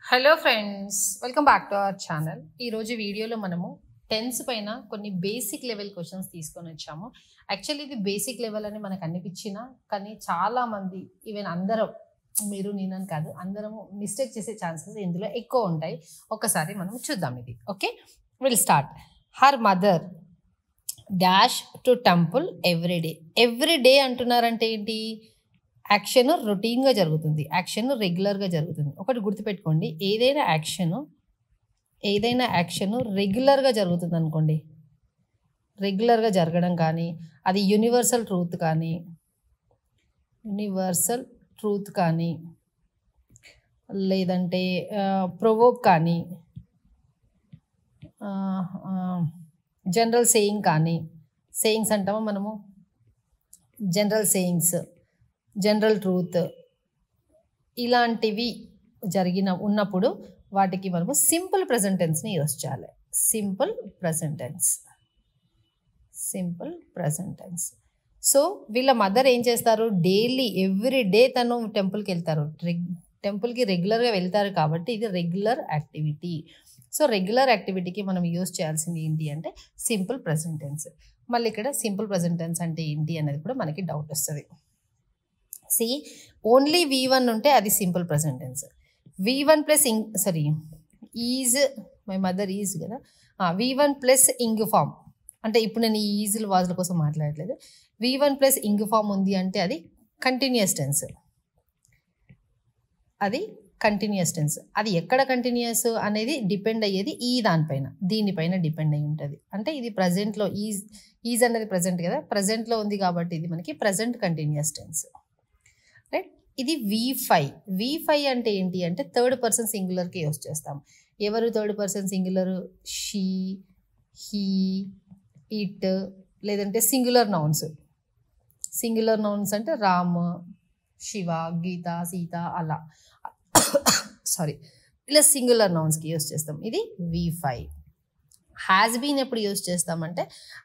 Hello friends welcome back to our channel ఈరోజు వీడియోలో మనము టెన్స్ పైన కొన్ని బేసిక్ లెవెల్ క్వశ్చన్స్ తీసుకొని వచ్చాము యాక్చువల్లీ ఇది బేసిక్ లెవెల్ అని మనకు అనిపించిన కానీ చాలా మంది ఈవెన్ అందరం మీరు నేనని కాదు అందరము మిస్టేక్ చేసే ఛాన్సెస్ ఇందులో ఎక్కువ ఉంటాయి ఒకసారి మనం చూద్దాం ఇది okay will start her mother dash to temple every day every day అంటున్నారంటే ఏంటి యాక్షన్ రొటీన్గా జరుగుతుంది యాక్షన్ రెగ్యులర్గా జరుగుతుంది ఒకటి గుర్తుపెట్టుకోండి ఏదైనా యాక్షన్ ఏదైనా యాక్షన్ రెగ్యులర్గా జరుగుతుంది అనుకోండి రెగ్యులర్గా జరగడం కానీ అది యూనివర్సల్ ట్రూత్ కానీ యూనివర్సల్ ట్రూత్ కానీ లేదంటే ప్రొవోక్ కానీ జనరల్ సేయింగ్ కానీ సేయింగ్స్ అంటామా మనము జనరల్ సేయింగ్స్ జనరల్ ట్రూత్ ఇలాంటివి జరిగిన ఉన్నప్పుడు వాటికి మనము సింపుల్ ప్రజెంటెన్స్ని యూస్ చేయాలి simple present tense simple present tense so వీళ్ళ మదర్ ఏం చేస్తారు డైలీ ఎవ్రీ డే తను టెంపుల్కి వెళ్తారు రెగ్ టెంపుల్కి రెగ్యులర్గా వెళ్తారు కాబట్టి ఇది రెగ్యులర్ యాక్టివిటీ సో రెగ్యులర్ యాక్టివిటీకి మనం యూస్ చేయాల్సింది ఏంటి అంటే సింపుల్ ప్రజెంటెన్స్ మళ్ళీ ఇక్కడ సింపుల్ ప్రజెంటెన్స్ అంటే ఏంటి అనేది కూడా మనకి డౌట్ వస్తుంది సి ఓన్లీ వి వన్ ఉంటే అది simple present tense V one plus ing sorry is my mother is కదా V one plus ing form అంటే ఇప్పుడు నేను ఈ ఈజుల వాజుల కోసం మాట్లాడట్లేదు V one plus ing form ఉంది అంటే అది కంటిన్యూస్ టెన్స్ అది కంటిన్యూస్ టెన్స్ అది ఎక్కడ కంటిన్యూస్ అనేది డిపెండ్ అయ్యేది ఈ దానిపైన దీనిపైన డిపెండ్ అయి ఉంటుంది అంటే ఇది ప్రజెంట్లో ఈజ్ ఈజ్ అనేది ప్రజెంట్ కదా ప్రజెంట్లో ఉంది కాబట్టి ఇది మనకి ప్రజెంట్ కంటిన్యూస్ టెన్స్ రైట్ ఇది వి ఫైవ్ వి ఫైవ్ అంటే ఏంటి అంటే థర్డ్ పర్సన్ సింగులర్కి యూస్ చేస్తాం ఎవరు third person singular she he it లేదంటే సింగులర్ నౌన్స్ సింగులర్ నౌన్స్ అంటే రామ్ శివ గీత సీత అలా సారీ ఇలా సింగులర్ నౌన్స్కి యూస్ చేస్తాం ఇది వి ఫైవ్ హ్యాస్ బీన్ ఎప్పుడు యూస్ చేస్తామంటే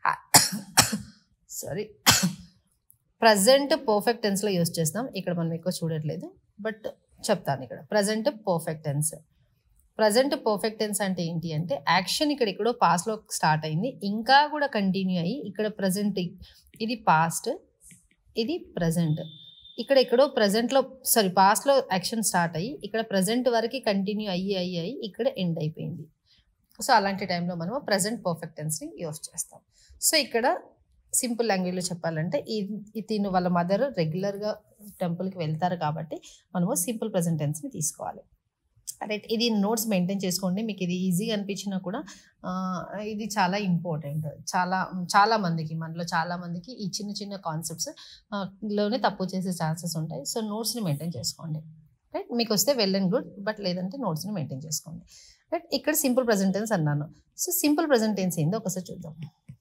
సారీ ప్రజెంట్ పర్ఫెక్ట్ టెన్స్లో యూస్ చేస్తాం ఇక్కడ మనం ఎక్కువ చూడట్లేదు బట్ చెప్తాను ఇక్కడ present perfect tense present perfect tense అంటే ఏంటి అంటే యాక్షన్ ఇక్కడ ఎక్కడో పాస్ట్లో స్టార్ట్ అయింది ఇంకా కూడా కంటిన్యూ అయ్యి ఇక్కడ ప్రజెంట్ ఇది పాస్ట్ ఇది ప్రజెంట్ ఇక్కడ ఎక్కడో ప్రజెంట్లో సారీ పాస్ట్లో యాక్షన్ స్టార్ట్ అయ్యి ఇక్కడ ప్రజెంట్ వరకు కంటిన్యూ అయ్యి అయ్యి అయ్యి ఇక్కడ ఎండ్ అయిపోయింది సో అలాంటి టైంలో మనము ప్రజెంట్ పర్ఫెక్ట్ టెన్స్ని యూస్ చేస్తాం సో ఇక్కడ సింపుల్ లాంగ్వేజ్లో చెప్పాలంటే ఈ తిను వాళ్ళ మదర్ రెగ్యులర్గా టెంపుల్కి వెళ్తారు కాబట్టి మనము సింపుల్ ప్రజెంట్ టెన్స్ని తీసుకోవాలి రైట్ ఇది నోట్స్ మెయింటైన్ చేసుకోండి మీకు ఇది ఈజీగా అనిపించినా కూడా ఇది చాలా ఇంపార్టెంట్ చాలా చాలా మందికి మనలో చాలా మందికి ఈ చిన్న చిన్న కాన్సెప్ట్స్ లోనే తప్పు చేసే ఛాన్సెస్ ఉంటాయి సో నోట్స్ని మెయింటైన్ చేసుకోండి రైట్ మీకు వస్తే వెల్ అండ్ గుడ్ బట్ లేదంటే నోట్స్ని మెయింటైన్ చేసుకోండి రైట్ ఇక్కడ సింపుల్ ప్రజెంటెన్స్ అన్నాను సో సింపుల్ ప్రజెంటెన్స్ ఏందో ఒకసారి చూద్దాం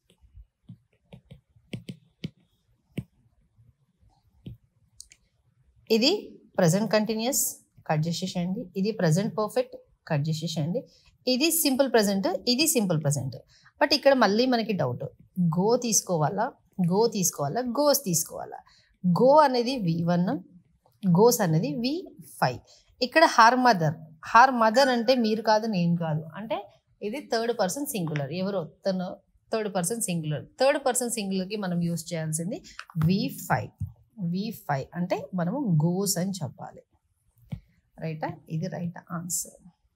ఇది ప్రజెంట్ కంటిన్యూస్ కట్ చేసేసేయండి ఇది ప్రజెంట్ పర్ఫెక్ట్ కట్ చేసేసేయండి ఇది సింపుల్ ప్రజెంట్ ఇది సింపుల్ ప్రజెంట్ బట్ ఇక్కడ మళ్ళీ మనకి డౌట్ గో తీసుకోవాలా గో తీసుకోవాలా గోస్ తీసుకోవాలా గో అనేది వి వన్ గోస్ అనేది వి ఫైవ్ ఇక్కడ హార్ మదర్ హార్ మదర్ అంటే మీరు కాదు నేను కాదు అంటే ఇది థర్డ్ పర్సన్ సింగులర్ ఎవరు తను third person singular third person సింగులర్కి మనం యూస్ చేయాల్సింది వి ఫైవ్ వి ఫైవ్ అంటే మనము గోస్ అని చెప్పాలి రైటా ఇది right answer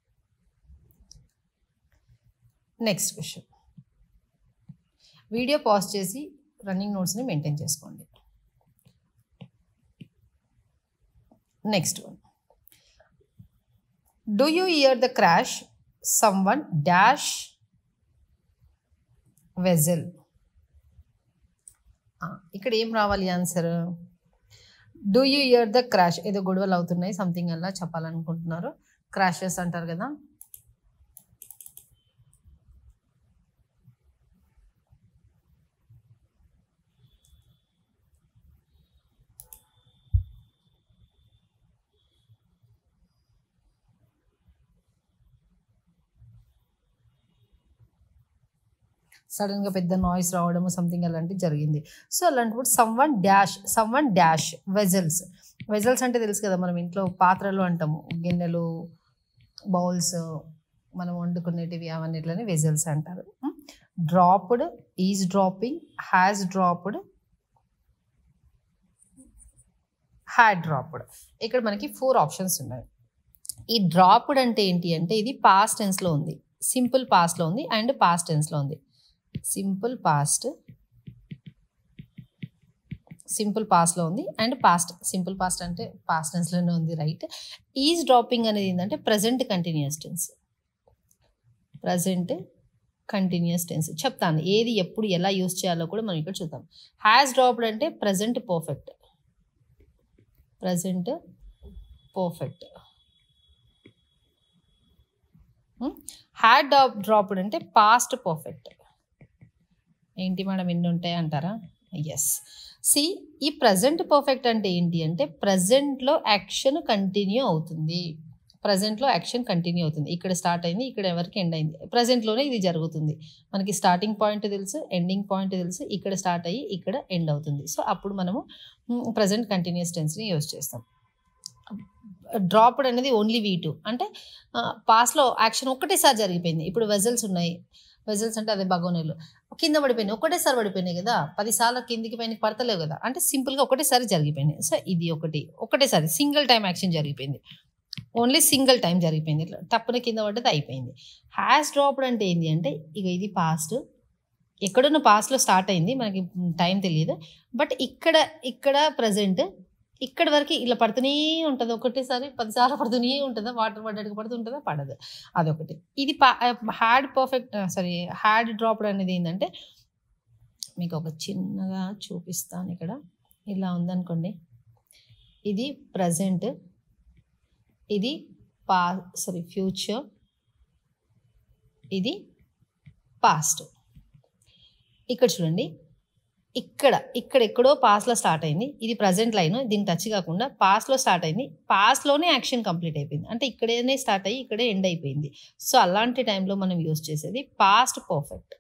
next question video pause చేసి రన్నింగ్ నోట్స్ని మెయింటైన్ చేసుకోండి next one do you hear the crash someone dash vessel ఇక్కడ ఏం రావాలి answer do you hear the crash ఏదో గొడవలు అవుతున్నాయి సంథింగ్ అలా చెప్పాలనుకుంటున్నారు క్రాషెస్ అంటారు కదా సడన్గా పెద్ద నాయిస్ రావడము సంథింగ్ అలాంటివి జరిగింది సో అలాంటప్పుడు someone dash someone dash vessels vessels అంటే తెలుసు కదా మనం ఇంట్లో పాత్రలు అంటాము గిన్నెలు బౌల్స్ మనం వండుకునేటివి అవన్నిట్లని వెజల్స్ అంటారు dropped is dropping has dropped had dropped ఇక్కడ మనకి ఫోర్ ఆప్షన్స్ ఉన్నాయి ఈ డ్రాప్డ్ అంటే ఏంటి అంటే ఇది పాస్ట్ టెన్స్లో ఉంది సింపుల్ పాస్ట్లో ఉంది అండ్ పాస్ట్ టెన్స్లో ఉంది సింపుల్ పాస్ట్ సింపుల్ పాస్ట్లో ఉంది అండ్ పాస్ట్ సింపుల్ పాస్ట్ అంటే పాస్ట్ టెన్స్లోనే ఉంది రైట్ ఈజ్ డ్రాపింగ్ అనేది ఏంటంటే present continuous tense present continuous tense చెప్తాను ఏది ఎప్పుడు ఎలా యూస్ చేయాలో కూడా మనం ఇక్కడ చూద్దాం హ్యాస్ డ్రాప్డ్ అంటే present perfect present perfect had drop dropped అంటే పాస్ట్ పర్ఫెక్ట్ ఏంటి మేడం ఎన్ని ఉంటాయి అంటారా S C E present perfect అంటే ఏంటి అంటే ప్రజెంట్లో యాక్షన్ కంటిన్యూ అవుతుంది ప్రజెంట్లో యాక్షన్ కంటిన్యూ అవుతుంది ఇక్కడ స్టార్ట్ అయింది ఇక్కడ ఎవరికి ఎండ్ అయింది ప్రజెంట్లోనే ఇది జరుగుతుంది మనకి స్టార్టింగ్ పాయింట్ తెలుసు ఎండింగ్ పాయింట్ తెలుసు ఇక్కడ స్టార్ట్ అయ్యి ఇక్కడ ఎండ్ అవుతుంది సో అప్పుడు మనము ప్రజెంట్ కంటిన్యూస్ టెన్స్ని యూజ్ చేస్తాం డ్రాప్డ్ అనేది ఓన్లీ వీ టూ అంటే పాస్లో యాక్షన్ ఒకటేసారి జరిగిపోయింది ఇప్పుడు వెజల్స్ ఉన్నాయి వెజల్స్ అంటే అదే బగోనీలు కింద పడిపోయినాయి ఒకటేసారి పడిపోయినాయి కదా పదిసార్లు కిందికి పైన పడతలేవు కదా అంటే సింపుల్గా ఒకటేసారి జరిగిపోయినాయి సో ఇది ఒకటి ఒకటేసారి సింగిల్ టైం యాక్షన్ జరిగిపోయింది ఓన్లీ సింగిల్ టైం జరిగిపోయింది ఇట్లా తప్పున కింద పడ్డది అయిపోయింది హ్యాస్ డ్రాప్డ్ అంటే ఏంటి అంటే ఇక ఇది పాస్ట్ ఎక్కడున్న పాస్ట్లో స్టార్ట్ అయింది మనకి టైం తెలియదు బట్ ఇక్కడ ఇక్కడ ప్రజెంట్ ఇక్కడ వరకు ఇలా పడుతూనే ఉంటుంది ఒకటేసారి పదిసార్లు పడుతూనే ఉంటుందా వాటర్ పడ్డట్టుగా పడుతుంటుందా పడదు అదొకటి ఇది had perfect sorry had dropped అనేది ఏంటంటే మీకు ఒక చిన్నగా చూపిస్తాను ఇక్కడ ఇలా ఉందనుకోండి ఇది ప్రజెంట్ ఇది పా సారీ ఫ్యూచర్ ఇది పాస్ట్ ఇక్కడ చూడండి ఇక్కడ ఇక్కడ ఎక్కడో పాస్లో స్టార్ట్ అయింది ఇది ప్రజెంట్ లైన్ దీన్ని టచ్ కాకుండా పాస్లో స్టార్ట్ అయింది పాస్లోనే యాక్షన్ కంప్లీట్ అయిపోయింది అంటే ఇక్కడేనే స్టార్ట్ అయ్యి ఇక్కడే ఎండ్ అయిపోయింది సో అలాంటి టైంలో మనం యూస్ చేసేది past perfect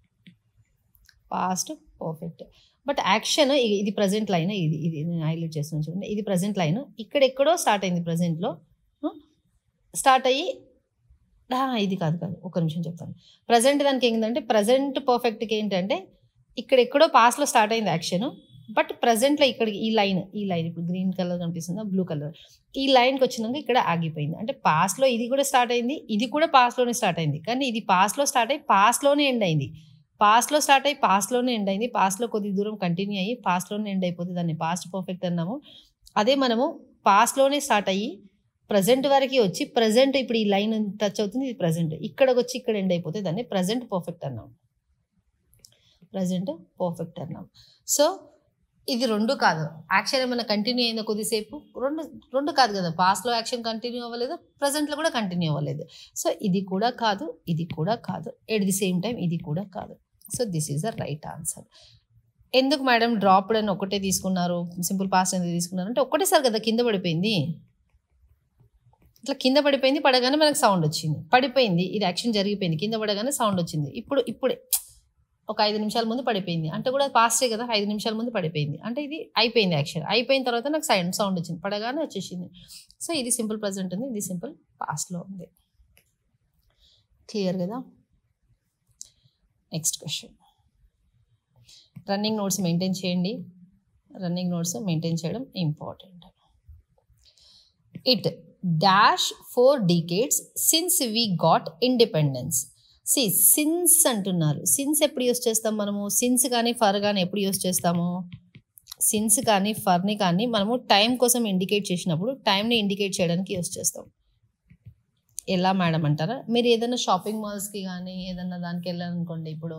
past perfect but action ఇది ప్రజెంట్ లైన్ ఇది ఇది నేను హైలైట్ చేస్తున్నాను చూడండి ఇది ప్రజెంట్ లైన్ ఇక్కడ ఎక్కడో స్టార్ట్ అయింది ప్రజెంట్లో స్టార్ట్ అయ్యి ఇది కాదు కాదు ఒక నిమిషం చెప్తాను ప్రజెంట్ దానికి ఏంటంటే ప్రజెంట్ పర్ఫెక్ట్కి ఏంటంటే ఇక్కడ ఎక్కడో పాస్లో స్టార్ట్ అయింది యాక్షన్ బట్ ప్రజెంట్లో ఇక్కడ ఈ లైన్ ఈ లైన్ ఇప్పుడు గ్రీన్ కలర్ కనిపిస్తుందా బ్లూ కలర్ ఈ లైన్కి వచ్చినాక ఇక్కడ ఆగిపోయింది అంటే పాస్లో ఇది కూడా స్టార్ట్ అయింది ఇది కూడా పాస్లోనే స్టార్ట్ అయింది కానీ ఇది పాస్లో స్టార్ట్ అయ్యి పాస్లోనే ఎండ్ అయింది పాస్ట్లో స్టార్ట్ అయ్యి పాస్ట్లోనే ఎండ్ అయింది పాస్ట్లో కొద్ది దూరం కంటిన్యూ అయ్యి పాస్ట్లోనే ఎండ్ అయిపోతుంది దాన్ని పాస్ట్ పర్ఫెక్ట్ అన్నాము అదే మనము పాస్ట్లోనే స్టార్ట్ అయ్యి ప్రజెంట్ వరకు వచ్చి ప్రజెంట్ ఇప్పుడు ఈ లైన్ టచ్ అవుతుంది ఇది ప్రజెంట్ ఇక్కడికి వచ్చి ఇక్కడ ఎండ్ అయిపోతే దాన్ని ప్రజెంట్ పర్ఫెక్ట్ అన్నాం ప్రజెంట్ పర్ఫెక్ట్ అన్నాం సో ఇది రెండు కాదు యాక్షన్ ఏమైనా కంటిన్యూ అయిందో కొద్దిసేపు రెండు రెండు కాదు కదా పాస్ట్లో యాక్షన్ కంటిన్యూ అవ్వలేదు ప్రజెంట్లో కూడా కంటిన్యూ అవ్వలేదు సో ఇది కూడా కాదు ఇది కూడా కాదు ఎట్ ది సేమ్ టైం ఇది కూడా కాదు so this is the right answer ఎందుకు మేడం డ్రాప్డ్ అని ఒకటే తీసుకున్నారు సింపుల్ పాస్ అనేది తీసుకున్నారు అంటే ఒకటేసారి కదా కింద పడిపోయింది ఇట్లా కింద పడిపోయింది పడగానే మనకు సౌండ్ వచ్చింది పడిపోయింది ఇది యాక్షన్ జరిగిపోయింది కింద పడగానే సౌండ్ వచ్చింది ఇప్పుడు ఇప్పుడే ఒక ఐదు నిమిషాల ముందు పడిపోయింది అంటే కూడా పాస్టే కదా ఐదు నిమిషాల ముందు పడిపోయింది అంటే ఇది అయిపోయింది యాక్షన్ అయిపోయిన తర్వాత నాకు సౌండ్ సౌండ్ వచ్చింది పడగానే వచ్చేసింది సో ఇది సింపుల్ ప్రజెంట్ ఉంది ఇది సింపుల్ పాస్ట్లో ఉంది క్లియర్ కదా next question running notes maintain చేయండి రన్నింగ్ నోట్స్ మెయింటైన్ చేయడం important it dash four decades since we got independence see since అంటున్నారు సిన్స్ ఎప్పుడు యూస్ చేస్తాం మనము సిన్స్ కానీ ఫర్ కానీ ఎప్పుడు యూస్ చేస్తాము సిన్స్ కానీ ఫర్ని కానీ మనము టైం కోసం ఇండికేట్ చేసినప్పుడు టైంని ఇండికేట్ చేయడానికి యూస్ చేస్తాం ఎలా మేడం అంటారా మీరు ఏదైనా షాపింగ్ మాల్స్కి కానీ ఏదైనా దానికి వెళ్ళాలనుకోండి ఇప్పుడు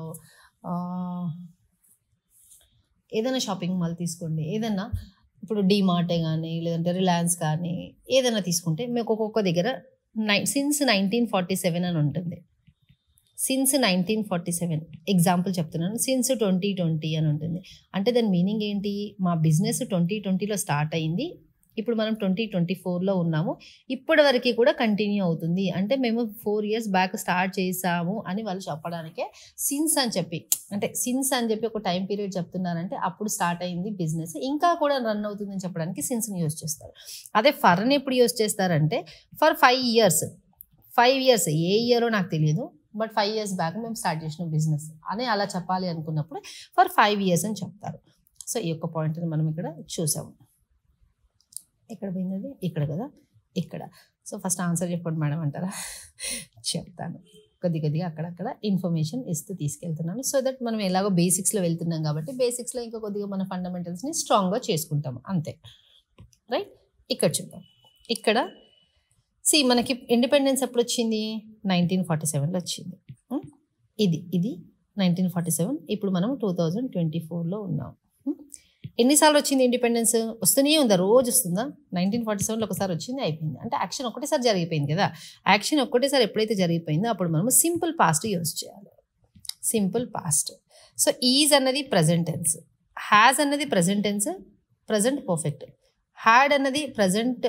ఏదైనా షాపింగ్ మాల్ తీసుకోండి ఏదైనా ఇప్పుడు డిమార్టే కానీ లేదంటే రిలయన్స్ కానీ ఏదైనా తీసుకుంటే మీకు ఒక్కొక్క దగ్గర నై సిన్స్ నైన్టీన్ ఫార్టీ సెవెన్ అని ఉంటుంది since nineteen forty seven example చెప్తున్నాను సిన్స్ ట్వంటీ ట్వంటీ అని ఉంటుంది అంటే దాని మీనింగ్ ఏంటి మా బిజినెస్ ట్వంటీ ట్వంటీలో స్టార్ట్ అయింది ఇప్పుడు మనం ట్వంటీ ట్వంటీ ఫోర్లో ఉన్నాము ఇప్పటి వరకు కూడా కంటిన్యూ అవుతుంది అంటే మేము ఫోర్ ఇయర్స్ బ్యాక్ స్టార్ట్ చేసాము అని వాళ్ళు చెప్పడానికే సిన్స్ అని చెప్పి అంటే సిన్స్ అని చెప్పి ఒక టైం పీరియడ్ చెప్తున్నారంటే అప్పుడు స్టార్ట్ అయింది బిజినెస్ ఇంకా కూడా రన్ అవుతుంది అని చెప్పడానికి సిన్స్ని యూజ్ చేస్తారు అదే ఫర్ని ఎప్పుడు యూజ్ చేస్తారంటే for five years five years ఏ ఇయరో నాకు తెలియదు బట్ ఫైవ్ ఇయర్స్ బ్యాక్ మేము స్టార్ట్ చేసిన బిజినెస్ అని అలా చెప్పాలి అనుకున్నప్పుడు ఫర్ ఫైవ్ ఇయర్స్ అని చెప్తారు సో ఈ యొక్క పాయింట్ని మనం ఇక్కడ చూసాము ఎక్కడ పోయినది ఇక్కడ కదా ఇక్కడ సో ఫస్ట్ ఆన్సర్ చెప్పండి మేడం అంటారా చెప్తాను కొద్ది కొద్దిగా అక్కడక్కడ ఇన్ఫర్మేషన్ ఇస్తూ తీసుకెళ్తున్నాను సో దట్ మనం ఎలాగో బేసిక్స్లో వెళ్తున్నాం కాబట్టి బేసిక్స్లో ఇంకా కొద్దిగా మన ఫండమెంటల్స్ని స్ట్రాంగ్గా చేసుకుంటాము అంతే రైట్ ఇక్కడ చూద్దాం ఇక్కడ సి మనకి ఇండిపెండెన్స్ ఎప్పుడు వచ్చింది నైన్టీన్ ఫార్టీ సెవెన్లో వచ్చింది ఉం? ఇది ఇది నైన్టీన్ ఫార్టీ సెవెన్ ఇప్పుడు మనం టూ థౌజండ్ ట్వంటీ ఫోర్లో ఉన్నాం ఉం? ఎన్నిసార్లు వచ్చింది ఇండిపెండెన్స్ వస్తూనే ఉందా రోజు వస్తుందా నైన్టీన్ ఫార్టీ సెవెన్లో ఒకసారి వచ్చింది అయిపోయింది అంటే యాక్షన్ ఒకటేసారి జరిగిపోయింది కదా యాక్షన్ ఒక్కటేసారి ఎప్పుడైతే జరిగిపోయిందో అప్పుడు మనం సింపుల్ పాస్ట్ యూజ్ చేయాలి సింపుల్ పాస్ట్ సో ఈజ్ అన్నది ప్రజెంట్ టెన్స్ హ్యాజ్ అన్నది present tense present perfect had అన్నది ప్రజెంట్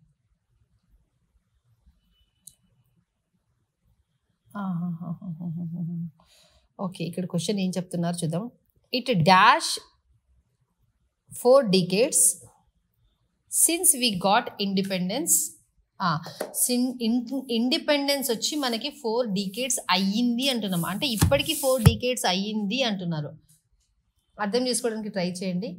ఓకే ఇక్కడ క్వశ్చన్ ఏం చెప్తున్నారు చూద్దాం it dash four decades since we got independence since independence వచ్చి మనకి ఫోర్ డికేట్స్ అయ్యింది అంటున్నాం అంటే ఇప్పటికీ ఫోర్ డికేట్స్ అయ్యింది అంటున్నారు అర్థం చేసుకోవడానికి ట్రై చేయండి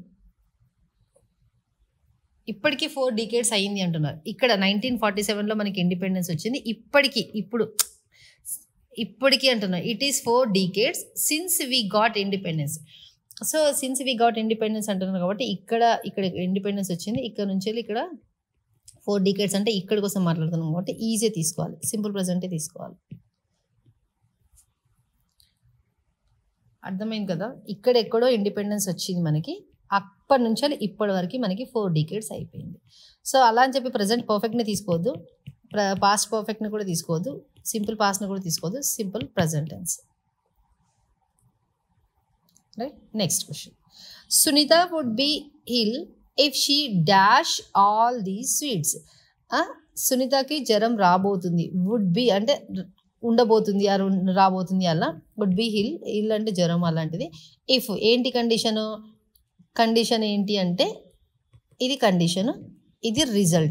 ఇప్పటికీ ఫోర్ డికేట్స్ అయ్యింది అంటున్నారు ఇక్కడ నైన్టీన్ ఫార్టీ సెవెన్లో మనకి ఇండిపెండెన్స్ వచ్చింది ఇప్పటికి ఇప్పుడు ఇప్పటికీ అంటున్నారు it is four decades since we got independence so since we got independence అంటున్నారు కాబట్టి ఇక్కడ ఇక్కడ ఇండిపెండెన్స్ వచ్చింది ఇక్కడ నుంచి వెళ్ళి ఇక్కడ ఫోర్ డికేట్స్ అంటే ఇక్కడ కోసం మాట్లాడుతున్నాం కాబట్టి ఈజీ తీసుకోవాలి సింపుల్ ప్రజెంటే తీసుకోవాలి అర్థమైంది కదా ఇక్కడ ఎక్కడో ఇండిపెండెన్స్ వచ్చింది మనకి అప్పటి నుంచి వెళ్ళి ఇప్పటి వరకు మనకి ఫోర్ డికేట్స్ అయిపోయింది సో అలా అని చెప్పి ప్రజెంట్ పర్ఫెక్ట్ని తీసుకోవద్దు పాస్ట్ పర్ఫెక్ట్ని కూడా తీసుకోవద్దు సింపుల్ పాస్ట్ని కూడా తీసుకోవద్దు simple present tense right next question Sunita would be ill if she dash all the sweets సునీతకి జ్వరం రాబోతుంది వుడ్ బి అంటే ఉండబోతుంది ఆ రాబోతుంది అలా వుడ్ బి హిల్ హిల్ అంటే జ్వరం అలాంటిది ఇఫ్ ఏంటి కండిషను కండిషన్ ఏంటి అంటే ఇది కండిషన్ ఇది రిజల్ట్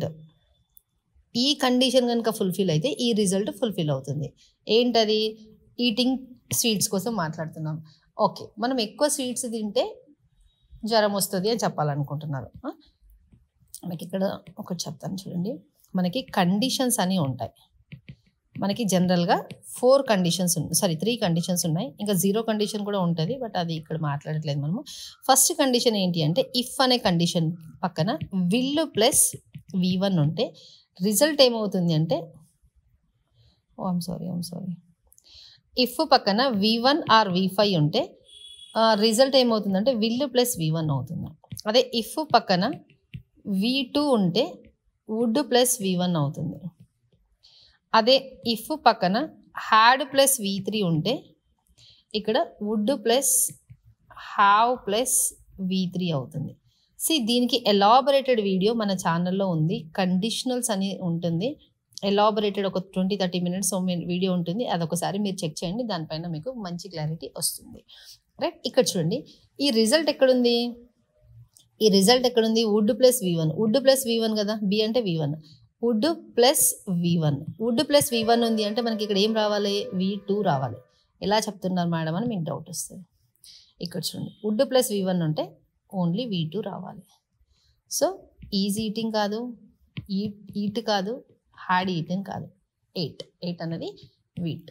ఈ కండిషన్ కనుక ఫుల్ఫిల్ అయితే ఈ రిజల్ట్ ఫుల్ఫిల్ అవుతుంది ఏంటది ఈటింగ్ స్వీట్స్ కోసం మాట్లాడుతున్నాం ఓకే మనం ఎక్కువ స్వీట్స్ తింటే జ్వరం వస్తుంది అని చెప్పాలనుకుంటున్నారు ఆ? మనకి ఇక్కడ ఒకటి చెప్తాను చూడండి మనకి కండిషన్స్ అని ఉంటాయి మనకి జనరల్గా ఫోర్ కండిషన్స్ ఉన్నాయి సారీ త్రీ కండిషన్స్ ఉన్నాయి ఇంకా జీరో కండిషన్ కూడా ఉంటుంది బట్ అది ఇక్కడ మాట్లాడట్లేదు మనము ఫస్ట్ కండిషన్ ఏంటి అంటే ఇఫ్ అనే కండిషన్ పక్కన విల్ ప్లస్ వి వన్ ఉంటే రిజల్ట్ ఏమవుతుంది అంటే oh I'm sorry I'm sorry if పక్కన V one or V five ఉంటే రిజల్ట్ ఏమవుతుందంటే విల్ ప్లస్ వి వన్ అవుతుంది అదే ఇఫ్ పక్కన వి టూ ఉంటే వుడ్ ప్లస్ వి వన్ అవుతుంది అదే ఇఫ్ పక్కన హ్యాడ్ ప్లస్ వి త్రీ ఉంటే ఇక్కడ would plus have plus V three అవుతుంది సి దీనికి ఎలాబరేటెడ్ వీడియో మన ఛానల్లో ఉంది కండిషనల్స్ అని ఉంటుంది ఎలాబరేటెడ్ ఒక ట్వంటీ థర్టీ మినిట్స్ వీడియో ఉంటుంది అదొకసారి మీరు చెక్ చేయండి దానిపైన మీకు మంచి క్లారిటీ వస్తుంది రైట్ ఇక్కడ చూడండి ఈ రిజల్ట్ ఎక్కడుంది ఈ రిజల్ట్ ఎక్కడుంది would plus V one would plus V one కదా బి అంటే V one would plus V one would plus V one ఉంది అంటే మనకి ఇక్కడ ఏం రావాలి వి టూ రావాలి ఎలా చెప్తున్నారు మేడం అని మీకు డౌట్ వస్తుంది ఇక్కడ చూడండి వుడ్ ప్లస్ వి వన్ ఉంటే ఓన్లీ వి టూ రావాలి సో ఈజీ ఈటింగ్ కాదు ఈట్ ఈట్ కాదు హ్యాడ్ ఈటింగ్ కాదు ఎయిట్ ఎయిట్ అనేది వీట్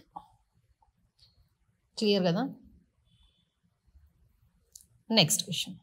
క్లియర్ కదా next question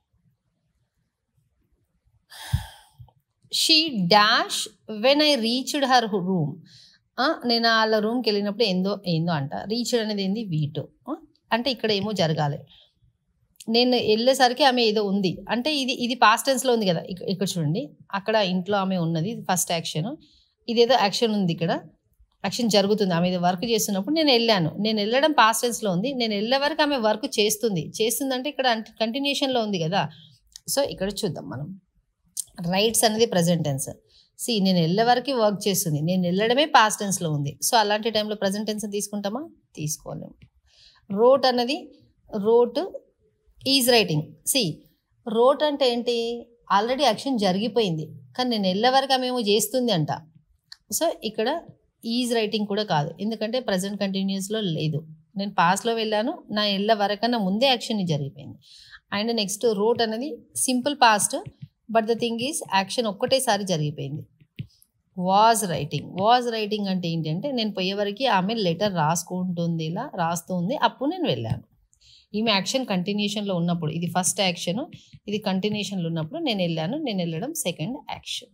she dash when I reached her room నేను వాళ్ళ రూమ్కి వెళ్ళినప్పుడు ఏందో ఏందో అంట రీచ్డ్ అనేది ఏంది వీటు అంటే ఇక్కడ ఏమో జరగాలి నేను వెళ్ళేసరికి ఆమె ఏదో ఉంది అంటే ఇది ఇది పాస్ట్ టెన్స్లో ఉంది కదా ఇక- ఇక్కడ చూడండి అక్కడ ఇంట్లో ఆమె ఉన్నది ఫస్ట్ యాక్షన్ ఇదేదో యాక్షన్ ఉంది ఇక్కడ యాక్షన్ జరుగుతుంది ఆమె ఏదో వర్క్ చేస్తున్నప్పుడు నేను వెళ్ళాను నేను వెళ్ళడం పాస్ట్ టెన్స్లో ఉంది నేను వెళ్ళే వరకు ఆమె వర్క్ చేస్తుంది చేస్తుంది అంటే ఇక్కడ కంటిన్యూషన్లో ఉంది కదా సో ఇక్కడ చూద్దాం మనం రైట్స్ అనేది ప్రజెంట్ టెన్స్ సి నేను వెళ్ళే వరకు వర్క్ చేస్తుంది నేను వెళ్ళడమే పాస్ట్ టెన్స్లో ఉంది సో అలాంటి టైంలో ప్రజెంట్ టెన్స్ తీసుకుంటామా తీసుకోలేము రోట్ అన్నది wrote is writing see wrote అంటే ఏంటి ఆల్రెడీ యాక్షన్ జరిగిపోయింది కానీ నేను వెళ్ళే వరకు ఆమె ఏమో చేస్తుంది అంట సో ఇక్కడ ఈజ్ రైటింగ్ కూడా కాదు ఎందుకంటే ప్రజెంట్ కంటిన్యూస్లో లేదు నేను పాస్లో వెళ్ళాను నా ఇళ్ళ వరకన్నా ముందే యాక్షన్ జరిగిపోయింది అండ్ నెక్స్ట్ రోట్ అనేది simple past but the thing is action ఒక్కటేసారి జరిగిపోయింది వాజ్ రైటింగ్ వాజ్ రైటింగ్ అంటే ఏంటంటే నేను పోయేవరకు ఆమె లెటర్ రాసుకుంటుంది ఇలా రాస్తుంది అప్పుడు నేను వెళ్ళాను ఈమె యాక్షన్ కంటిన్యూషన్లో ఉన్నప్పుడు ఇది ఫస్ట్ యాక్షన్ ఇది కంటిన్యూషన్లో ఉన్నప్పుడు నేను వెళ్ళాను నేను వెళ్ళడం సెకండ్ యాక్షన్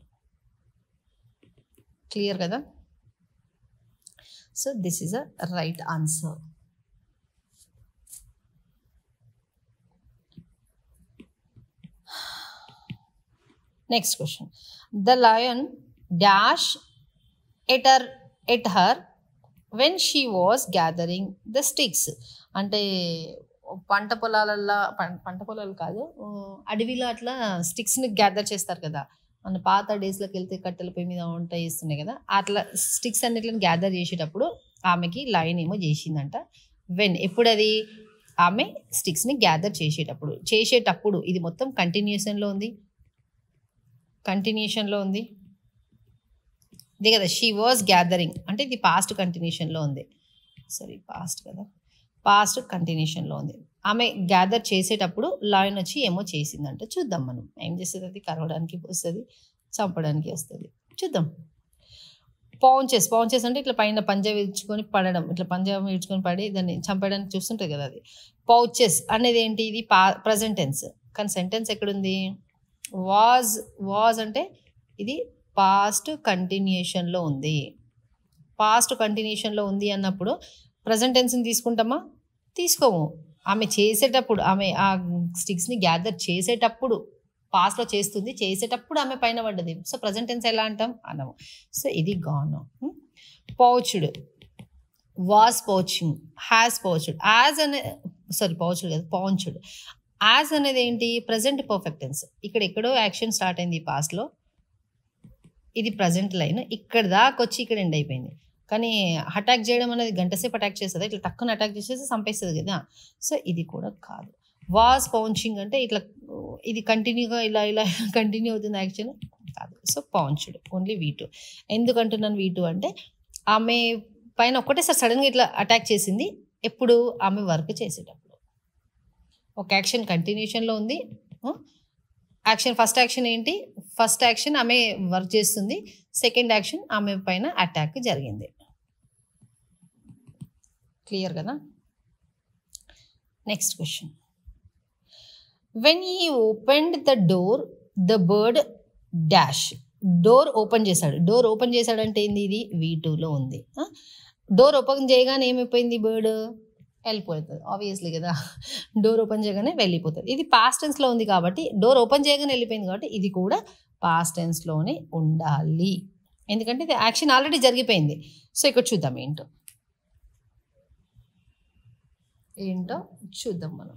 క్లియర్ కదా so this is a right answer next question the lion dash at her at her when she was gathering the sticks అంటే పంట పొలాలల్లో పం- పంట పొలాలు కాదు ఆ, అడవిలో అట్లా స్టిక్స్ని గ్యాదర్ చేస్తారు కదా మన పాత డేస్లోకి వెళ్తే కట్టెల పొయ్యి మీద వంట చేస్తున్నాయి కదా అట్లా స్టిక్స్ అన్నిటిని గ్యాదర్ చేసేటప్పుడు ఆమెకి లైన్ ఏమో చేసిందంట వెన్ ఎప్పుడు అది ఆమె స్టిక్స్ని గ్యాదర్ చేసేటప్పుడు చేసేటప్పుడు ఇది మొత్తం కంటిన్యూషన్లో ఉంది కంటిన్యూషన్లో ఉంది ఇదే కదా షీ వాజ్ గ్యాదరింగ్ అంటే ఇది పాస్ట్ కంటిన్యూషన్లో ఉంది సారీ పాస్ట్ కదా పాస్ట్ కంటిన్యూషన్లో ఉంది ఆమె గ్యాదర్ చేసేటప్పుడు లాయన్ వచ్చి ఏమో చేసిందంట చూద్దాం మనం ఏం చేస్తుంది అది కరవడానికి వస్తుంది చంపడానికి వస్తుంది చూద్దాం పౌంచెస్ పౌంచెస్ అంటే ఇట్లా పైన పంజ విరుచుకొని పడడం ఇట్లా పంజ విరుచుకొని పడి దాన్ని చంపడానికి చూస్తుంటుంది కదా అది పౌచెస్ అనేది ఏంటి ఇది పా ప్రజెంట్ టెన్స్ కానీ సెంటెన్స్ ఎక్కడుంది వాజ్ వాజ్ అంటే ఇది పాస్ట్ కంటిన్యూషన్లో ఉంది పాస్ట్ కంటిన్యూషన్లో ఉంది అన్నప్పుడు ప్రజెంట్ టెన్స్ని తీసుకుంటామా తీసుకోము ఆమె చేసేటప్పుడు ఆమె ఆ స్టిక్స్ని గ్యాదర్ చేసేటప్పుడు పాస్ట్లో చేస్తుంది చేసేటప్పుడు ఆమె పైన పడ్డది సో ప్రజెంట్ టెన్స్ ఎలా అంటాం అనము సో ఇది గాను pounced was pouncing has pounced as అనే సారీ పౌచుడ్ కదా పౌంచుడ్ యాజ్ అనేది ఏంటి ప్రజెంట్ పర్ఫెక్ట్ టెన్స్ ఇక్కడ ఎక్కడో యాక్షన్ స్టార్ట్ అయింది పాస్ట్లో ఇది ప్రజెంట్ లైన్ ఇక్కడ దాకా వచ్చి ఇక్కడ ఎండ్ అయిపోయింది కానీ అటాక్ చేయడం అనేది గంట సేపు అటాక్ చేస్తుంది ఇట్లా టక్కున అటాక్ చేసేసి చంపేస్తుంది కదా సో ఇది కూడా కాదు వాస్ పౌంచింగ్ అంటే ఇట్లా ఇది కంటిన్యూగా ఇలా ఇలా కంటిన్యూ అవుతుంది యాక్షన్ కాదు so pounced only V two ఎందుకంటున్నాను వీ టూ అంటే ఆమె పైన ఒక్కటేసారి సడన్గా ఇట్లా అటాక్ చేసింది ఎప్పుడు ఆమె వర్క్ చేసేటప్పుడు ఒక యాక్షన్ కంటిన్యూషన్లో ఉంది యాక్షన్ ఫస్ట్ యాక్షన్ ఏంటి ఫస్ట్ యాక్షన్ ఆమె వర్క్ చేస్తుంది సెకండ్ యాక్షన్ ఆమె పైన అటాక్ జరిగింది క్లియర్ కదా next question when he opened the door the bird dash door open చేశాడు డోర్ ఓపెన్ చేశాడంటే ఏంది ఇది వీ టూలో ఉంది డోర్ ఓపెన్ చేయగానే ఏమైపోయింది బర్డ్ వెళ్ళిపోతుంది ఆబ్వియస్లీ కదా డోర్ ఓపెన్ చేయగానే వెళ్ళిపోతుంది ఇది పాస్ట్ టెన్స్లో ఉంది కాబట్టి డోర్ ఓపెన్ చేయగానే వెళ్ళిపోయింది కాబట్టి ఇది కూడా పాస్ట్ టెన్స్లోనే ఉండాలి ఎందుకంటే ఇది యాక్షన్ ఆల్రెడీ జరిగిపోయింది సో ఇక్కడ చూద్దాం ఏంటో ఏంటో చూద్దాం మనం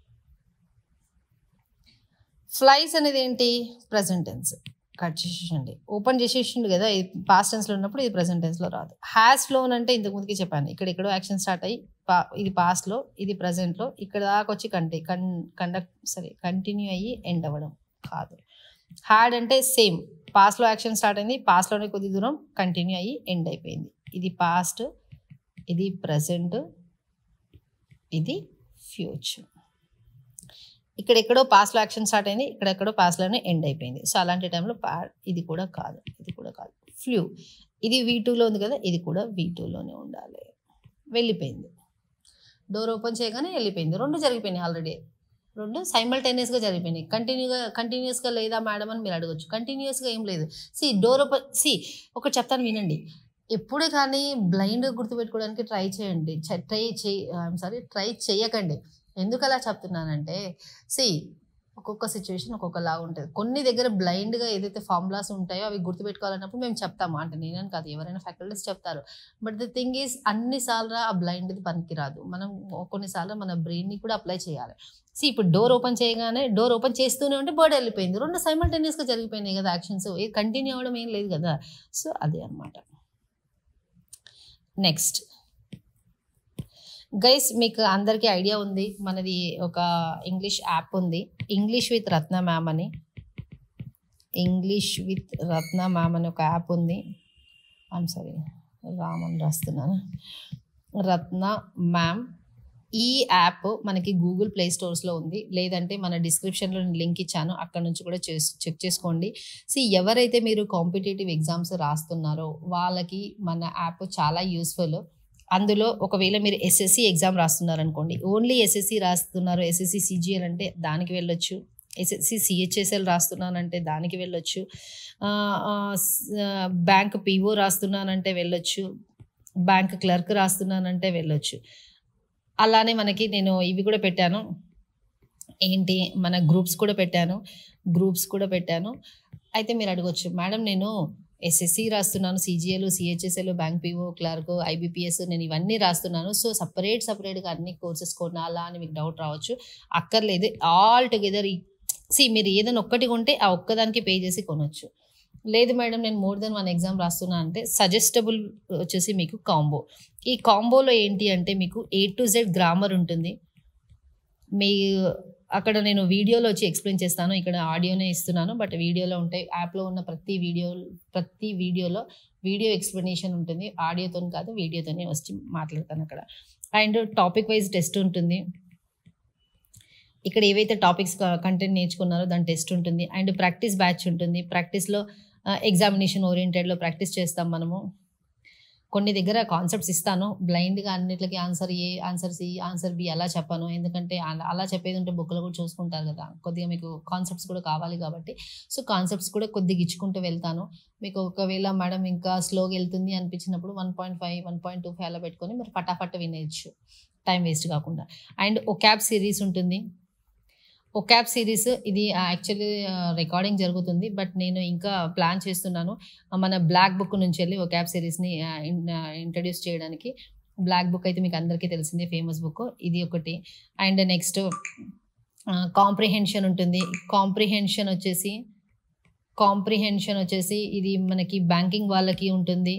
ఫ్లైస్ అనేది ఏంటి ప్రజెంట్ టెన్స్ కట్ చేసేసండి ఓపెన్ చేసేసిండు కదా ఇది పాస్ట్ టెన్స్లో ఉన్నప్పుడు ఇది ప్రజెంట్ టెన్స్లో రాదు హ్యాస్ ఫ్లోన్ అంటే ఇంతకు ముందుకే చెప్పాను ఇక్కడ ఎక్కడో యాక్షన్ స్టార్ట్ అయ్యి పా ఇది పాస్ట్లో ఇది ప్రజెంట్లో ఇక్కడ దాకా వచ్చి కంటి కన్ కండక్ట్ సరే కంటిన్యూ అయ్యి ఎండ్ అవ్వడం కాదు హ్యాడ్ అంటే సేమ్ పాస్ట్లో యాక్షన్ స్టార్ట్ అయింది పాస్ట్లోనే కొద్ది దూరం కంటిన్యూ అయ్యి ఎండ్ అయిపోయింది ఇది పాస్ట్ ఇది ప్రజెంట్ ఇది ఫ్యూచర్ ఇక్కడ ఎక్కడో పాస్లో యాక్షన్ స్టార్ట్ అయింది ఇక్కడ ఎక్కడో పాస్లోనే ఎండ్ అయిపోయింది సో అలాంటి టైంలో పా ఇది కూడా కాదు ఇది కూడా కాదు ఫ్లూ ఇది వీ టూలో ఉంది కదా ఇది కూడా వీ టూలోనే ఉండాలి వెళ్ళిపోయింది డోర్ ఓపెన్ చేయగానే వెళ్ళిపోయింది రెండు జరిగిపోయినాయి ఆల్రెడీ రెండు సైమల్టేనియస్గా జరిగిపోయినాయి కంటిన్యూగా కంటిన్యూస్గా లేదా మేడం అని మీరు అడగచ్చు కంటిన్యూస్గా ఏం లేదు సి డోర్ ఓపెన్ సి ఒకటి చెప్తాను వినండి ఎప్పుడు కానీ బ్లైండ్ గుర్తుపెట్టుకోవడానికి ట్రై చేయండి ట్రై చేయి సారీ ట్రై చేయకండి ఎందుకు అలా చెప్తున్నానంటే సి ఒక్కొక్క సిచ్యువేషన్ ఒక్కొక్కలా ఉంటుంది కొన్ని దగ్గర బ్లైండ్గా ఏదైతే ఫార్ములాస్ ఉంటాయో అవి గుర్తుపెట్టుకోవాలన్నప్పుడు మేము చెప్తాము అంటే నేనని కాదు ఎవరైనా ఫ్యాకల్టీస్ చెప్తారు బట్ ద థింగ్ ఈజ్ అన్నిసార్లు ఆ బ్లైండ్ది పనికిరాదు మనం కొన్నిసార్లు మన బ్రెయిన్ని కూడా అప్లై చేయాలి సి ఇప్పుడు డోర్ ఓపెన్ చేయగానే డోర్ ఓపెన్ చేస్తూనే ఉంటే బర్డ్ వెళ్ళిపోయింది రెండు సైమల్టేనియస్గా జరిగిపోయినాయి కదా యాక్షన్స్ కంటిన్యూ అవ్వడం ఏం లేదు కదా సో అదే అనమాట నెక్స్ట్ గైస్ మీకు అందరికీ ఐడియా ఉంది మనది ఒక ఇంగ్లీష్ యాప్ ఉంది ఇంగ్లీష్ విత్ రత్న మ్యామ్ అని ఇంగ్లీష్ విత్ రత్న మ్యామ్ అని ఒక యాప్ ఉంది ఐమ్ సారీ రామన్ రాస్తున్నాను రత్న మ్యామ్ ఈ యాప్ మనకి గూగుల్ ప్లే స్టోర్స్లో ఉంది లేదంటే మన డిస్క్రిప్షన్లో లింక్ ఇచ్చాను అక్కడ నుంచి కూడా చెక్ చేసుకోండి సి ఎవరైతే మీరు కాంపిటేటివ్ ఎగ్జామ్స్ రాస్తున్నారో వాళ్ళకి మన యాప్ చాలా యూస్ఫుల్ అందులో ఒకవేళ మీరు ఎస్ఎస్సి ఎగ్జామ్ రాస్తున్నారు అనుకోండి ఓన్లీ ఎస్ఎస్సి రాస్తున్నారు ఎస్ఎస్సి సిజిఎల్ అంటే దానికి వెళ్ళొచ్చు ఎస్ఎస్సి సిహెచ్ఎస్ఎల్ రాస్తున్నానంటే దానికి వెళ్ళొచ్చు బ్యాంక్ పిఓ రాస్తున్నానంటే వెళ్ళొచ్చు బ్యాంక్ క్లర్క్ రాస్తున్నానంటే వెళ్ళొచ్చు అలానే మనకి నేను ఇవి కూడా పెట్టాను ఏంటి మన గ్రూప్స్ కూడా పెట్టాను గ్రూప్స్ కూడా పెట్టాను అయితే మీరు అడగొచ్చు మేడం నేను ఎస్ఎస్సి రాస్తున్నాను CGL CHSL bank PO clerk IBPS నేను ఇవన్నీ రాస్తున్నాను సో సపరేట్ సపరేట్గా అన్ని కోర్సెస్ కొనాలా అని మీకు డౌట్ రావచ్చు అక్కర్లేదు ఆల్ టుగెదర్ సి మీరు ఏదైనా ఒక్కటి కొంటే ఆ ఒక్కదానికి పే చేసి కొనొచ్చు లేదు మేడం నేను మోర్ దెన్ వన్ ఎగ్జామ్ రాస్తున్నా అంటే సజెస్టబుల్ వచ్చేసి మీకు కాంబో ఈ కాంబోలో ఏంటి అంటే మీకు ఏ టు జెడ్ గ్రామర్ ఉంటుంది మీ అక్కడ నేను వీడియోలో వచ్చి ఎక్స్ప్లెయిన్ చేస్తాను ఇక్కడ ఆడియోనే ఇస్తున్నాను బట్ వీడియోలో ఉంటాయి యాప్లో ఉన్న ప్రతి వీడియో ప్రతి వీడియోలో వీడియో ఎక్స్ప్లెనేషన్ ఉంటుంది ఆడియోతో కాదు వీడియోతోనే వచ్చి మాట్లాడతాను అక్కడ అండ్ టాపిక్ వైజ్ టెస్ట్ ఉంటుంది ఇక్కడ ఏవైతే టాపిక్స్ కంటెంట్ నేర్చుకున్నారో దాని టెస్ట్ ఉంటుంది అండ్ ప్రాక్టీస్ బ్యాచ్ ఉంటుంది ప్రాక్టీస్లో ఎగ్జామినేషన్ ఓరియంటెడ్లో ప్రాక్టీస్ చేస్తాం మనము కొన్ని దగ్గర కాన్సెప్ట్స్ ఇస్తాను బ్లైండ్గా అన్నిటికి answer A answer C answer B అలా చెప్పాను ఎందుకంటే అలా- అలా చెప్పేది ఉంటే బుక్లో కూడా చూసుకుంటారు కదా కొద్దిగా మీకు కాన్సెప్ట్స్ కూడా కావాలి కాబట్టి సో కాన్సెప్ట్స్ కూడా కొద్దిగా ఇచ్చుకుంటూ వెళ్తాను మీకు ఒకవేళ మేడం ఇంకా స్లోగా వెళ్తుంది అనిపించినప్పుడు one point five one point two five అలా పెట్టుకొని మీరు ఫటాఫట్ వినేయచ్చు టైం వేస్ట్ కాకుండా అండ్ ఓ క్యాబ్ సిరీస్ ఉంటుంది ఓ క్యాబ్ సిరీస్ ఇది యాక్చువల్లీ రికార్డింగ్ జరుగుతుంది బట్ నేను ఇంకా ప్లాన్ చేస్తున్నాను ఆ, మన బ్లాక్ బుక్ నుంచి వెళ్ళి ఓ క్యాబ్ సిరీస్ని ఇంట్రడ్యూస్ చేయడానికి బ్లాక్ బుక్ అయితే మీకు అందరికీ తెలిసిందే ఫేమస్ బుక్ ఇది ఒకటి అండ్ నెక్స్ట్ కాంప్రిహెన్షన్ ఉంటుంది కాంప్రిహెన్షన్ వచ్చేసి కాంప్రిహెన్షన్ వచ్చేసి ఇది మనకి బ్యాంకింగ్ వాళ్ళకి ఉంటుంది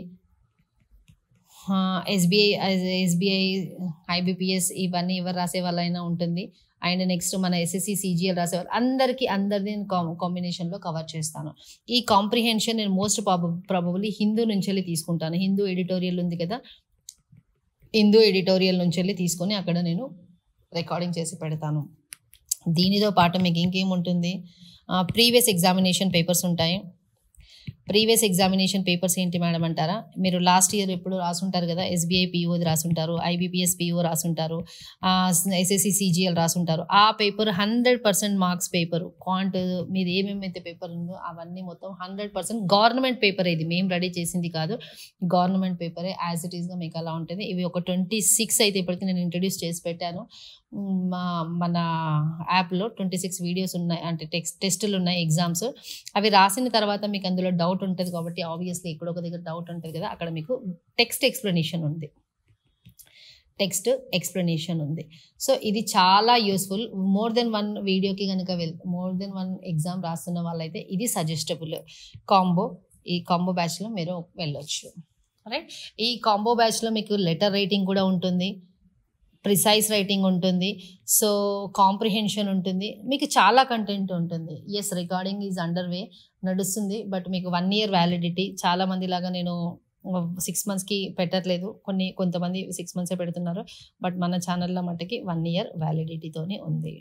ఎస్బీఐ ఎస్బీఐ ఐబిపిఎస్ ఇవన్నీ ఎవరు రాసే వాళ్ళైనా ఉంటుంది అండ్ నెక్స్ట్ మన ఎస్ఎస్సి సిజిఎల్ రాసే వాళ్ళు అందరికీ అందరిది కాంబినేషన్లో కవర్ చేస్తాను ఈ కాంప్రిహెన్షన్ నేను మోస్ట్ ప్రాబబ్లీ హిందూ నుంచి వెళ్ళి తీసుకుంటాను హిందూ ఎడిటోరియల్ ఉంది కదా హిందూ ఎడిటోరియల్ నుంచి వెళ్ళి తీసుకొని అక్కడ నేను రికార్డింగ్ చేసి పెడతాను దీనితో పాటు మీకు ఇంకేముంటుంది ప్రీవియస్ ఎగ్జామినేషన్ పేపర్స్ ఉంటాయి ప్రీవియస్ ఎగ్జామినేషన్ పేపర్స్ ఏంటి మేడం అంటారా మీరు లాస్ట్ ఇయర్ ఎప్పుడు రాసుంటారు కదా ఎస్బీఐ పిఓది రాసుంటారు ఐబీపీఎస్ పిఓ రాసుంటారు ఎస్ఎస్సి సిజిఎల్ రాసుంటారు ఆ paper hundred percent marks paper quant మీరు ఏమేమైతే పేపర్ ఉందో అవన్నీ మొత్తం హండ్రెడ్ పర్సెంట్ గవర్నమెంట్ పేపర్ ఇది మేము రెడీ చేసింది కాదు గవర్నమెంట్ పేపరే యాజ్ ఇట్ ఈస్గా మీకు అలా ఉంటుంది ఇవి ఒక ట్వంటీ సిక్స్ అయితే ఇప్పటికి నేను ఇంట్రడ్యూస్ చేసి పెట్టాను మ్, మా మన యాప్లో ట్వంటీ సిక్స్ వీడియోస్ ఉన్నాయి అంటే టెక్స్ట్ టెస్టులు ఉన్నాయి ఎగ్జామ్స్ అవి రాసిన తర్వాత మీకు అందులో డౌట్ ఉంటుంది కాబట్టి ఆబ్వియస్లీ ఇక్కడ ఒక దగ్గర డౌట్ ఉంటుంది కదా అక్కడ మీకు టెక్స్ట్ ఎక్స్ప్లెనేషన్ ఉంది టెక్స్ట్ ఎక్స్ప్లెనేషన్ ఉంది సో ఇది చాలా యూస్ఫుల్ మోర్ దెన్ వన్ వీడియోకి కనుక well more than one exam రాస్తున్న వాళ్ళైతే ఇది సజెస్టబుల్ కాంబో ఈ కాంబో బ్యాచ్లో మీరు వెళ్ళొచ్చు రైట్ ఈ కాంబో బ్యాచ్లో మీకు లెటర్ రైటింగ్ కూడా ఉంటుంది ప్రిసైజ్ రైటింగ్ ఉంటుంది సో కాంప్రిహెన్షన్ ఉంటుంది మీకు చాలా కంటెంట్ ఉంటుంది yes recording is under way నడుస్తుంది బట్ మీకు వన్ ఇయర్ వ్యాలిడిటీ చాలా మంది లాగా నేను సిక్స్ మంత్స్కి పెట్టట్లేదు కొన్ని కొంతమంది సిక్స్ మంత్సే పెడుతున్నారు బట్ మన ఛానల్లో మట్టుకి వన్ ఇయర్ వ్యాలిడిటీతోనే ఉంది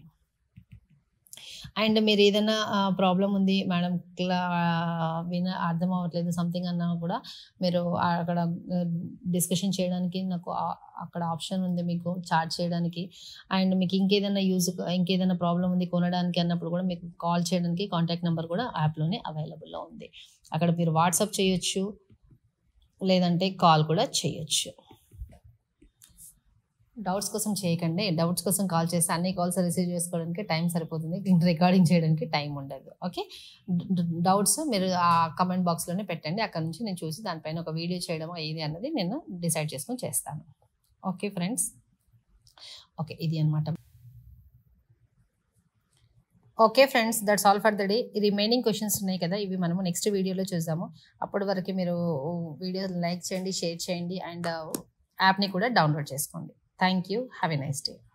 అండ్ మీరు ఏదైనా ప్రాబ్లం ఉంది మేడం క్లా విన అర్థం అవ్వట్లేదు సంథింగ్ అన్నా కూడా మీరు అక్కడ డిస్కషన్ చేయడానికి నాకు ఆ- అక్కడ ఆప్షన్ ఉంది మీకు చార్జ్ చేయడానికి అండ్ మీకు ఇంకేదైనా యూజ్ ఇంకేదైనా ప్రాబ్లం ఉంది కొనడానికి అన్నప్పుడు కూడా మీకు కాల్ చేయడానికి కాంటాక్ట్ నెంబర్ కూడా యాప్లోనే అవైలబుల్లో ఉంది అక్కడ మీరు వాట్సాప్ చేయొచ్చు లేదంటే కాల్ కూడా చేయొచ్చు డౌట్స్ కోసం చేయకండి డౌట్స్ కోసం కాల్ చేస్తే అన్ని కాల్స్ రిసీవ్ చేసుకోవడానికి టైం సరిపోతుంది రికార్డింగ్ చేయడానికి టైం ఉండదు ఓకే డౌట్స్ మీరు ఆ కమెంట్ బాక్స్లోనే పెట్టండి అక్కడ నుంచి నేను చూసి దానిపైన ఒక వీడియో చేయడమో ఏది అన్నది నేను డిసైడ్ చేసుకొని చేస్తాను ఓకే ఫ్రెండ్స్ ఓకే ఇది అనమాట okay friends that's all for the day remaining questions ఉన్నాయి కదా ఇవి మనము నెక్స్ట్ వీడియోలో చూద్దాము అప్పటి వరకు మీరు వీడియో లైక్ చేయండి షేర్ చేయండి అండ్ యాప్ని కూడా డౌన్లోడ్ చేసుకోండి thank you have a nice day